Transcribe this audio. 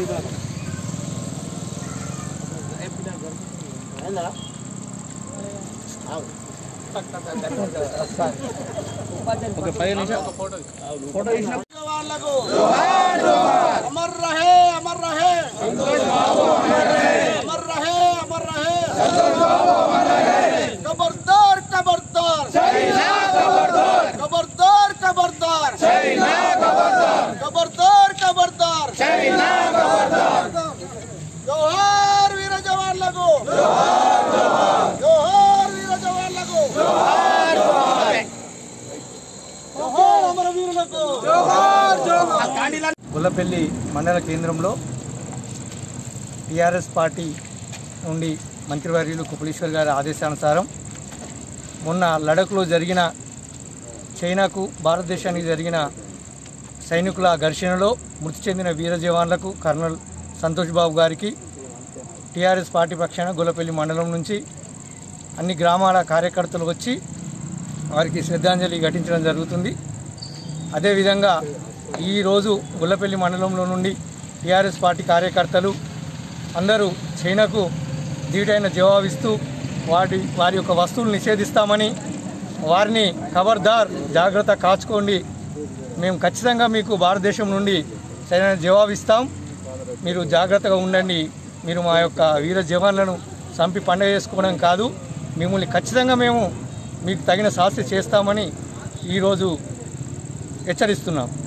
जवानలకు अमर रहे अमर रहे अमर रहे अमर रहे खबरदार खबरदार खबरदार खबरदार खबरदार खबरदार जोहार वीर जवानలకు जोहार वीर जवानలకు जोहार अमर वीరులకు గొల్లపల్లి మండల కేంద్రంలో టీఆర్ఎస్ పార్టీ నుండి మంత్రివర్యులు కుపలేశ్వర్ గారి ఆదేశానుసారం మొన్న లడఖ్లో జరిగిన చైనాకు భారతదేశానికి జరిగిన సైనికుల ఘర్షణలో మృతి చెందిన వీర జవాన్లకు కర్నల్ సంతోష్ బాబు గారికి టీఆర్ఎస్ పార్టీ పక్షాన గొల్లపల్లి మండలం నుంచి అన్ని గ్రామాల కార్యకర్తలు వచ్చి వారికి శ్రద్ధాంజలి ఘటించడం జరుగుతుంది అదేవిధంగా ఈరోజు గుల్లపల్లి మండలంలో నుండి టీఆర్ఎస్ పార్టీ కార్యకర్తలు అందరూ చైనాకు ధీటైన జవాబిస్తూ వాటి వారి యొక్క వస్తువులు నిషేధిస్తామని వారిని ఖబర్దార్ జాగ్రత్త కాచుకోండి మేము ఖచ్చితంగా మీకు భారతదేశం నుండి సరైన జవాబిస్తాం మీరు జాగ్రత్తగా ఉండండి మీరు మా యొక్క వీర జవాన్లను చంపి పండగ చేసుకోవడం కాదు మిమ్మల్ని ఖచ్చితంగా మేము మీకు తగిన శాస్తి చేస్తామని ఈరోజు హెచ్చరిస్తున్నాం